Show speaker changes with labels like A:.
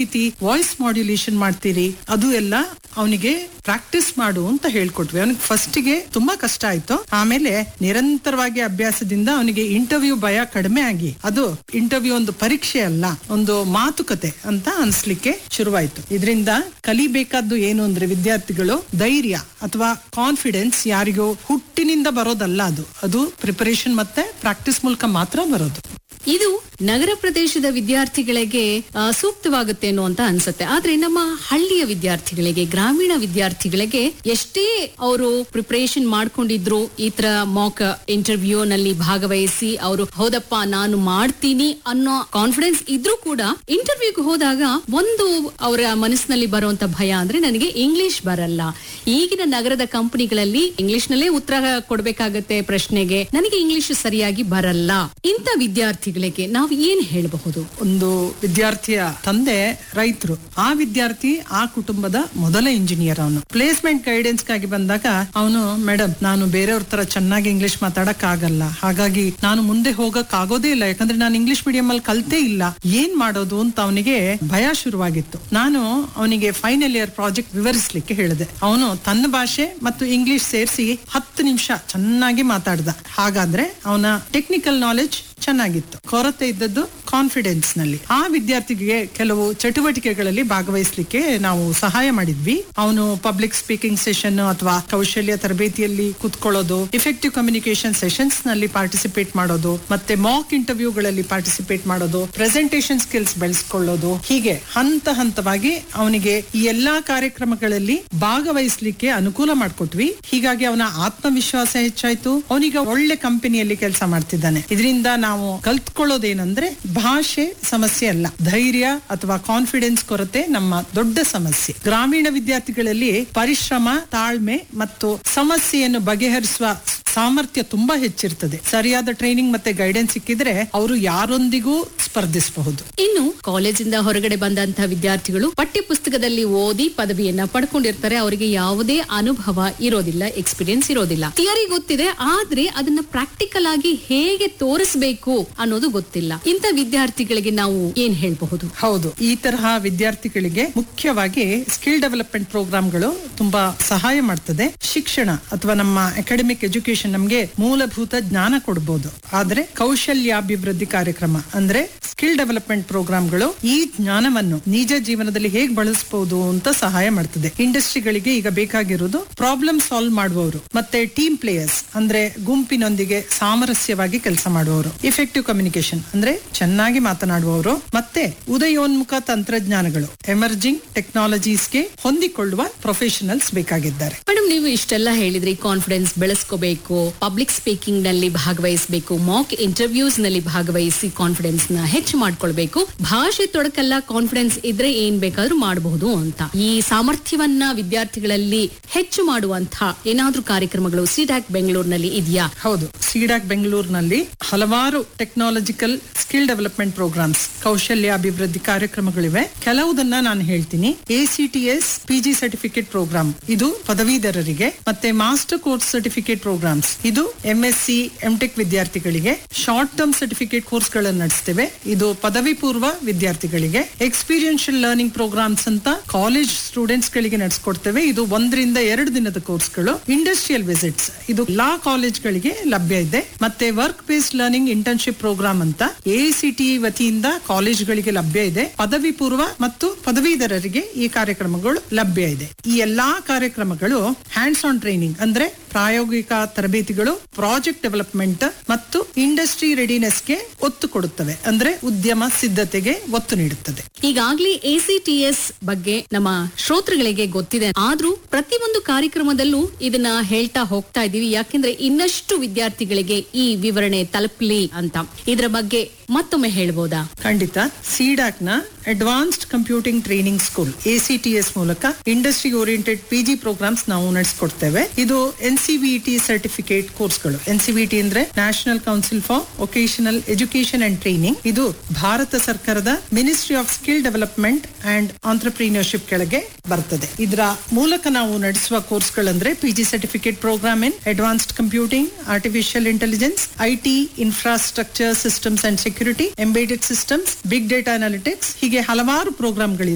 A: ರೀತಿ voice modulation ಮಾಡ್ತೀರಿ ಅದು ಎಲ್ಲ ಅವನಿಗೆ ಪ್ರಾಕ್ಟೀಸ್ ಮಾಡು ಅಂತ ಹೇಳ್ಕೊಟ್ವಿ ಅವನಿಗೆ ಫಸ್ಟಿಗೆ ತುಂಬಾ ಕಷ್ಟ ಆಯ್ತು ಆಮೇಲೆ ನಿರಂತರವಾಗಿ ಅಭ್ಯಾಸದಿಂದ ಅವನಿಗೆ ಇಂಟರ್ವ್ಯೂ ಭಯ ಕಡಿಮೆ ಆಗಿ ಅದು ಇಂಟರ್ವ್ಯೂ ಒಂದು ಪರೀಕ್ಷೆ ಅಲ್ಲ ಒಂದು ಮಾತುಕತೆ ಅಂತ ಅನ್ಸ್ಲಿಕ್ಕೆ ಶುರುವಾಯ್ತು ಇದರಿಂದ ಕಲಿಬೇಕಾದ್ದು ಏನು ಅಂದ್ರೆ ವಿದ್ಯಾರ್ಥಿಗಳು ಧೈರ್ಯ ಅಥವಾ ಕಾನ್ಫಿಡೆನ್ಸ್ ಯಾರಿಗೂ ಹುಟ್ಟಿನಿಂದ ಬರೋದಲ್ಲ ಅದು ಅದು ಪ್ರಿಪರೇಷನ್ ಮತ್ತೆ ಪ್ರಾಕ್ಟೀಸ್ ಮೂಲಕ ಮಾತ್ರ ಬರೋದು
B: ಇದು ನಗರ ಪ್ರದೇಶದ ವಿದ್ಯಾರ್ಥಿಗಳಿಗೆ ಆ, ಸೂಕ್ತವಾಗುತ್ತೆ ಅನ್ನೋ ಅಂತ ಅನ್ಸುತ್ತೆ ಆದ್ರೆ ನಮ್ಮ ಹಳ್ಳಿಯ ವಿದ್ಯಾರ್ಥಿಗಳಿಗೆ ಗ್ರಾಮೀಣ ವಿದ್ಯಾರ್ಥಿಗಳಿಗೆ ಎಷ್ಟೇ ಅವರು ಪ್ರಿಪರೇಷನ್ ಮಾಡ್ಕೊಂಡಿದ್ರು ಈ ತರ ಮಾಕ್ ಇಂಟರ್ವ್ಯೂ ನಲ್ಲಿ ಭಾಗವಹಿಸಿ ಅವರು ಹೌದಪ್ಪ ನಾನು ಮಾಡ್ತೀನಿ ಅನ್ನೋ ಕಾನ್ಫಿಡೆನ್ಸ್ ಇದ್ರೂ ಕೂಡ ಇಂಟರ್ವ್ಯೂಗೆ ಹೋದಾಗ ಒಂದು ಅವರ ಮನಸ್ಸಿನಲ್ಲಿ ಬರುವಂತ ಭಯ ಅಂದ್ರೆ ನನಗೆ ಇಂಗ್ಲಿಷ್ ಬರಲ್ಲ ಈಗಿನ ನಗರದ ಕಂಪನಿಗಳಲ್ಲಿ ಇಂಗ್ಲಿಷ್ ನಲ್ಲೇ ಉತ್ತರ ಕೊಡ್ಬೇಕಾಗತ್ತೆ ಪ್ರಶ್ನೆಗೆ ನನಗೆ ಇಂಗ್ಲಿಷ್ ಸರಿಯಾಗಿ ಬರಲ್ಲ ಇಂಥ ವಿದ್ಯಾರ್ಥಿಗಳಿಗೆ ನಾವು ಏನ್ ಹೇಳಬಹುದು
A: ಒಂದು ವಿದ್ಯಾರ್ಥಿಯ ತಂದೆ ರೈತರು ಆ ವಿದ್ಯಾರ್ಥಿ ಆ ಕುಟುಂಬದ ಮೊದಲ ಇಂಜಿನಿಯರ್ ಅವನು ಪ್ಲೇಸ್ಮೆಂಟ್ ಗೈಡೆನ್ಸ್ ಗಾಗಿ ಬಂದಾಗ ಅವನು ಮೇಡಮ್ ನಾನು ಬೇರೆಯವ್ರ ತರ ಚೆನ್ನಾಗಿ ಇಂಗ್ಲಿಷ್ ಮಾತಾಡಕ್ ಆಗಲ್ಲ ಹಾಗಾಗಿ ನಾನು ಮುಂದೆ ಹೋಗಕ್ ಆಗೋದೇ ಇಲ್ಲ ಯಾಕಂದ್ರೆ ನಾನು ಇಂಗ್ಲಿಷ್ ಮೀಡಿಯಂ ಅಲ್ಲಿ ಕಲ್ತೇ ಇಲ್ಲ ಏನ್ ಮಾಡೋದು ಅಂತ ಅವನಿಗೆ ಭಯ ಶುರುವಾಗಿತ್ತು ನಾನು ಅವನಿಗೆ ಫೈನಲ್ ಇಯರ್ ಪ್ರಾಜೆಕ್ಟ್ ವಿವರಿಸ್ಲಿಕ್ಕೆ ಹೇಳಿದೆ ಅವನು ತನ್ನ ಭಾಷೆ ಮತ್ತು ಇಂಗ್ಲಿಷ್ ಸೇರಿಸಿ ಹತ್ತು ನಿಮಿಷ ಚೆನ್ನಾಗಿ ಮಾತಾಡ್ದ ಹಾಗಾದ್ರೆ ಅವನ ಟೆಕ್ನಿಕಲ್ ನಾಲೆಜ್ ಚೆನ್ನಾಗಿತ್ತು ಕೊರತೆ ಇದ್ದದ್ದು ಕಾನ್ಫಿಡೆನ್ಸ್ ನಲ್ಲಿ ಆ ವಿದ್ಯಾರ್ಥಿಗೆ ಕೆಲವು ಚಟುವಟಿಕೆಗಳಲ್ಲಿ ಭಾಗವಹಿಸಲಿಕ್ಕೆ ನಾವು ಸಹಾಯ ಮಾಡಿದ್ವಿ ಅವನು ಪಬ್ಲಿಕ್ ಸ್ಪೀಕಿಂಗ್ ಸೆಷನ್ ಅಥವಾ ಕೌಶಲ್ಯ ತರಬೇತಿಯಲ್ಲಿ ಕುತ್ಕೊಳ್ಳೋದು ಇಫೆಕ್ಟಿವ್ ಕಮ್ಯುನಿಕೇಶನ್ ಸೆಷನ್ಸ್ ನಲ್ಲಿ ಪಾರ್ಟಿಸಿಪೇಟ್ ಮಾಡೋದು ಮತ್ತೆ ಮಾಕ್ ಇಂಟರ್ವ್ಯೂಗಳಲ್ಲಿ ಪಾರ್ಟಿಸಿಪೇಟ್ ಮಾಡೋದು ಪ್ರೆಸೆಂಟೇಶನ್ ಸ್ಕಿಲ್ಸ್ ಬೆಳೆಸ್ಕೊಳ್ಳೋದು ಹೀಗೆ ಹಂತ ಹಂತವಾಗಿ ಅವನಿಗೆ ಈ ಎಲ್ಲಾ ಕಾರ್ಯಕ್ರಮಗಳಲ್ಲಿ ಭಾಗವಹಿಸಲಿಕ್ಕೆ ಅನುಕೂಲ ಮಾಡಿಕೊಟ್ವಿ ಹೀಗಾಗಿ ಅವನ ಆತ್ಮವಿಶ್ವಾಸ ಹೆಚ್ಚಾಯ್ತು ಅವನೀಗ ಒಳ್ಳೆ ಕಂಪನಿಯಲ್ಲಿ ಕೆಲಸ ಮಾಡ್ತಿದ್ದಾನೆ ಇದರಿಂದ ನಾವು ಕಲ್ತ್ಕೊಳ್ಳೋದೇನಂದ್ರೆ ಭಾಷೆ ಸಮಸ್ಯೆ ಅಲ್ಲ ಧೈರ್ಯ ಅಥವಾ ಕಾನ್ಫಿಡೆನ್ಸ್ ಕೊರತೆ ನಮ್ಮ ದೊಡ್ಡ ಸಮಸ್ಯೆ ಗ್ರಾಮೀಣ ವಿದ್ಯಾರ್ಥಿಗಳಲ್ಲಿ ಪರಿಶ್ರಮ ತಾಳ್ಮೆ ಮತ್ತು ಸಮಸ್ಯೆಯನ್ನು ಬಗೆಹರಿಸುವ ಸಾಮರ್ಥ್ಯ ತುಂಬಾ ಹೆಚ್ಚಿರ್ತದೆ ಸರಿಯಾದ ಟ್ರೈನಿಂಗ್ ಮತ್ತೆ ಗೈಡೆನ್ಸ್ ಸಿಕ್ಕಿದ್ರೆ ಅವರು ಯಾರೊಂದಿಗೂ ಸ್ಪರ್ಧಿಸಬಹುದು
B: ಇನ್ನು ಕಾಲೇಜಿಂದ ಹೊರಗಡೆ ಬಂದಂತಹ ವಿದ್ಯಾರ್ಥಿಗಳು ಪಠ್ಯ ಪುಸ್ತಕದಲ್ಲಿ ಓದಿ ಪದವಿಯನ್ನ ಪಡ್ಕೊಂಡಿರ್ತಾರೆ ಅವರಿಗೆ ಯಾವುದೇ ಅನುಭವ ಇರೋದಿಲ್ಲ ಎಕ್ಸ್ಪೀರಿಯನ್ಸ್ ಇರೋದಿಲ್ಲ ಥಿಯರಿ ಗೊತ್ತಿದೆ ಆದ್ರೆ ಅದನ್ನ ಪ್ರಾಕ್ಟಿಕಲ್ ಆಗಿ ಹೇಗೆ ತೋರಿಸಬೇಕು ಅನ್ನೋದು ಗೊತ್ತಿಲ್ಲ ಇಂಥ ವಿದ್ಯಾರ್ಥಿಗಳಿಗೆ ನಾವು ಏನ್ ಹೇಳ್ಬಹುದು
A: ಹೌದು ಈ ತರಹ ವಿದ್ಯಾರ್ಥಿಗಳಿಗೆ ಮುಖ್ಯವಾಗಿ ಸ್ಕಿಲ್ ಡೆವಲಪ್ಮೆಂಟ್ ಪ್ರೋಗ್ರಾಮ್ಗಳು ತುಂಬಾ ಸಹಾಯ ಮಾಡ್ತದೆ ಶಿಕ್ಷಣ ಅಥವಾ ನಮ್ಮ ಅಕಾಡೆಮಿಕ್ ಎಜುಕೇಶನ್ ನಮ್ಗೆ ಮೂಲಭೂತ ಜ್ಞಾನ ಕೊಡ್ಬೋದು ಆದ್ರೆ ಕೌಶಲ್ಯಾಭಿವೃದ್ಧಿ ಕಾರ್ಯಕ್ರಮ ಅಂದ್ರೆ ಸ್ಕಿಲ್ ಡೆವಲಪ್ಮೆಂಟ್ ಪ್ರೋಗ್ರಾಮ್ಗಳು ಈ ಜ್ಞಾನವನ್ನು ನಿಜ ಜೀವನದಲ್ಲಿ ಹೇಗ್ ಬಳಸಬಹುದು ಅಂತ ಸಹಾಯ ಮಾಡ್ತದೆ ಇಂಡಸ್ಟ್ರಿಗಳಿಗೆ ಈಗ ಬೇಕಾಗಿರೋದು ಪ್ರಾಬ್ಲಮ್ ಸಾಲ್ವ್ ಮಾಡುವವರು ಮತ್ತೆ ಟೀಮ್ ಪ್ಲೇಯರ್ಸ್ ಅಂದ್ರೆ ಗುಂಪಿನೊಂದಿಗೆ ಸಾಮರಸ್ಯವಾಗಿ ಕೆಲಸ ಮಾಡುವವರು ಇಫೆಕ್ಟಿವ್ ಕಮ್ಯುನಿಕೇಶನ್ ಅಂದ್ರೆ ಚೆನ್ನಾಗಿ ಮಾತನಾಡುವವರು ಮತ್ತೆ ಉದಯೋನ್ಮುಖ ತಂತ್ರಜ್ಞಾನಗಳು ಎಮರ್ಜಿಂಗ್ ಟೆಕ್ನಾಲಜೀಸ್ಗೆ ಹೊಂದಿಕೊಳ್ಳುವ ಪ್ರೊಫೆಷನಲ್ಸ್ ಬೇಕಾಗಿದ್ದಾರೆ
B: ಮೇಡಮ್ ನೀವು ಇಷ್ಟೆಲ್ಲ ಹೇಳಿದ್ರಿ ಕಾನ್ಫಿಡೆನ್ಸ್ ಬೆಳೆಸ್ಕೋಬೇಕು ಪಬ್ಲಿಕ್ ಸ್ಪೀಕಿಂಗ್ ನಲ್ಲಿ ಭಾಗವಹಿಸಬೇಕು ಮಾಕ್ ಇಂಟರ್ವ್ಯೂಸ್ ನಲ್ಲಿ ಭಾಗವಹಿಸಿ ಕಾನ್ಫಿಡೆನ್ಸ್ ನ ಹೆಚ್ಚು ಮಾಡ್ಕೊಳ್ಬೇಕು ಭಾಷೆ ತೊಡಕಲ್ಲ ಕಾನ್ಫಿಡೆನ್ಸ್ ಇದ್ರೆ ಏನ್ ಬೇಕಾದ್ರೂ ಮಾಡಬಹುದು ಅಂತ ಈ ಸಾಮರ್ಥ್ಯವನ್ನ ವಿದ್ಯಾರ್ಥಿಗಳಲ್ಲಿ ಹೆಚ್ಚು ಮಾಡುವಂತ ಏನಾದ್ರೂ ಕಾರ್ಯಕ್ರಮಗಳು ಸಿಡ್ಯಾಕ್ ಬೆಂಗಳೂರಿನಲ್ಲಿ ಇದೆಯಾ
A: ಹೌದು ಸಿಡಾಕ್ ಬೆಂಗಳೂರಿನಲ್ಲಿ ಹಲವಾರು ಟೆಕ್ನಾಲಜಿಕಲ್ ಸ್ಕಿಲ್ ಡೆವಲಪ್ಮೆಂಟ್ ಪ್ರೋಗ್ರಾಮ್ಸ್ ಕೌಶಲ್ಯ ಅಭಿವೃದ್ಧಿ ಕಾರ್ಯಕ್ರಮಗಳಿವೆ ಕೆಲವುದನ್ನ ನಾನು ಹೇಳ್ತೀನಿ A C T S P G certificate program ಇದು ಪದವೀಧರರಿಗೆ ಮತ್ತೆ ಮಾಸ್ಟರ್ ಕೋರ್ಸ್ ಸರ್ಟಿಫಿಕೇಟ್ ಪ್ರೋಗ್ರಾಮ್ಸ್ ಇದು M S C M tech ವಿದ್ಯಾರ್ಥಿಗಳಿಗೆ ಶಾರ್ಟ್ ಟರ್ಮ್ ಸರ್ಟಿಫಿಕೇಟ್ ಕೋರ್ಸ್ ಗಳನ್ನು ನಡೆಸ್ತೇವೆ ಇದು ಪದವಿ ಪೂರ್ವ ವಿದ್ಯಾರ್ಥಿಗಳಿಗೆ ಎಕ್ಸ್ಪೀರಿಯನ್ಷಿಯಲ್ ಲರ್ನಿಂಗ್ ಪ್ರೋಗ್ರಾಮ್ಸ್ ಅಂತ ಕಾಲೇಜ್ ಸ್ಟೂಡೆಂಟ್ಸ್ ಗಳಿಗೆ ನಡೆಸ್ಕೊಡ್ತೇವೆ ಇದು ಒಂದರಿಂದ ಎರಡು ದಿನದ ಕೋರ್ಸ್ಗಳು ಇಂಡಸ್ಟ್ರಿಯಲ್ ವಿಸಿಟ್ಸ್ ಇದು ಲಾ ಕಾಲೇಜ್ಗಳಿಗೆ ಲಭ್ಯ ಇದೆ ಮತ್ತೆ work based learning internship program ಅಂತ ಎಸಿಟಿ ವತಿಯಿಂದ ಕಾಲೇಜ್ಗಳಿಗೆ ಲಭ್ಯ ಇದೆ ಪದವಿ ಪೂರ್ವ ಮತ್ತು ಪದವೀಧರರಿಗೆ ಈ ಕಾರ್ಯಕ್ರಮಗಳು ಲಭ್ಯ ಇದೆ ಈ ಎಲ್ಲಾ ಕಾರ್ಯಕ್ರಮಗಳು ಹ್ಯಾಂಡ್ಸ್ ಆನ್ ಟ್ರೈನಿಂಗ್ ಅಂದ್ರೆ ಪ್ರಾಯೋಗಿಕ ತರಬೇತಿಗಳು ಪ್ರಾಜೆಕ್ಟ್ ಡೆವಲಪ್ಮೆಂಟ್ ಮತ್ತು ಇಂಡಸ್ಟ್ರಿ ರೆಡಿನೆಸ್ಗೆ ಒತ್ತು ಕೊಡುತ್ತವೆ ಅಂದ್ರೆ ಉದ್ಯಮ ಸಿದ್ಧತೆಗೆ ಒತ್ತು ನೀಡುತ್ತದೆ
B: ಈಗಾಗ್ಲೇ ಎಸಿಟಿಎಸ್ ಬಗ್ಗೆ ನಮ್ಮ ಶ್ರೋತೃಗಳಿಗೆ ಗೊತ್ತಿದೆ ಆದ್ರೂ ಪ್ರತಿಯೊಂದು ಕಾರ್ಯಕ್ರಮದಲ್ಲೂ ಇದನ್ನ ಹೇಳ್ತಾ ಹೋಗ್ತಾ ಇದೀವಿ ಯಾಕೆಂದ್ರೆ ಇನ್ನಷ್ಟು ವಿದ್ಯಾರ್ಥಿಗಳಿಗೆ ಈ ವಿವರಣೆ ತಲುಪಲಿ ಅಂತ ಇದರ ಬಗ್ಗೆ ಮತ್ತೊಮ್ಮೆ ಹೇಳ್ಬೋದಾ
A: ಖಂಡಿತ ಸಿಡಾಕ್ ನ advanced computing training school A C T S ಮೂಲಕ ಇಂಡಸ್ಟ್ರಿ ಓರಿಯೆಂಟೆಡ್ ಪಿಜಿ ಪ್ರೋಗ್ರಾಮ್ಸ್ ನಾವು ನಡೆಸ್ಕೊಡ್ತೇವೆ ಇದು ಎನ್ ಸಿಬಿಟಿ ಸರ್ಟಿಫಿಕೇಟ್ ಕೋರ್ಸ್ಗಳು ಎನ್ ಸಿಬಿಟಿ ಅಂದ್ರೆ national council for vocational education and training ಇದು ಭಾರತ ಸರ್ಕಾರದ ministry of skill development and entrepreneurship ಕೆಳಗೆ ಬರ್ತದೆ ಇದರ ಮೂಲಕ ನಾವು ನಡೆಸುವ ಕೋರ್ಸ್ಗಳಂದ್ರೆ P G certificate program in advanced computing artificial intelligence I T infrastructure systems and security embedded systems big data analytics ಹೀಗೆ ಹಲವಾರು ಪ್ರೋಗ್ರಾಮ್ಗಳಿವೆ